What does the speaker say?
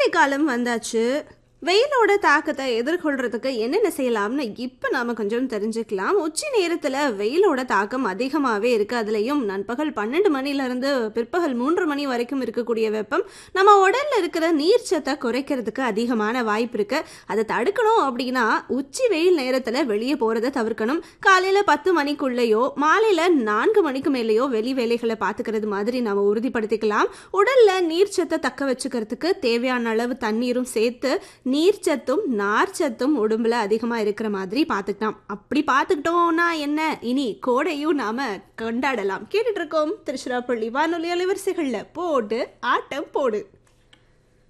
காலம் வந்தாச்சு வெயிலோட தாக்கத்தை எதிர்கொள்றதுக்கு என்னென்ன செய்யலாம்னு இப்போ நாம கொஞ்சம் தெரிஞ்சுக்கலாம் உச்சி நேரத்தில் வெயிலோட தாக்கம் அதிகமாகவே இருக்கு அதுலேயும் நண்பகல் பன்னெண்டு மணிலேருந்து பிற்பகல் மூன்று மணி வரைக்கும் இருக்கக்கூடிய வெப்பம் நம்ம உடல்ல இருக்கிற நீர்ச்சத்தை குறைக்கிறதுக்கு அதிகமான வாய்ப்பு இருக்கு அதை தடுக்கணும் அப்படின்னா உச்சி வெயில் நேரத்தில் வெளியே போகிறத தவிர்க்கணும் காலையில் பத்து மணிக்குள்ளேயோ மாலையில் நான்கு மணிக்கு மேலேயோ வெளி வேலைகளை பார்த்துக்கிறது மாதிரி நம்ம உறுதிப்படுத்திக்கலாம் உடல்ல நீர்ச்சத்தை தக்க வச்சுக்கிறதுக்கு தேவையான அளவு தண்ணீரும் சேர்த்து நீர்ச்சத்தும் நார்ச்சத்தும் உடம்புல அதிகமாக இருக்கிற மாதிரி பார்த்துக்கலாம் அப்படி பார்த்துக்கிட்டோம்னா என்ன இனி கோடையும் நாம கொண்டாடலாம் கேட்டுட்டு இருக்கோம் திருச்சிராப்பள்ளி வானொலி அலைவரிசைகளில் போடு ஆட்டம் போடு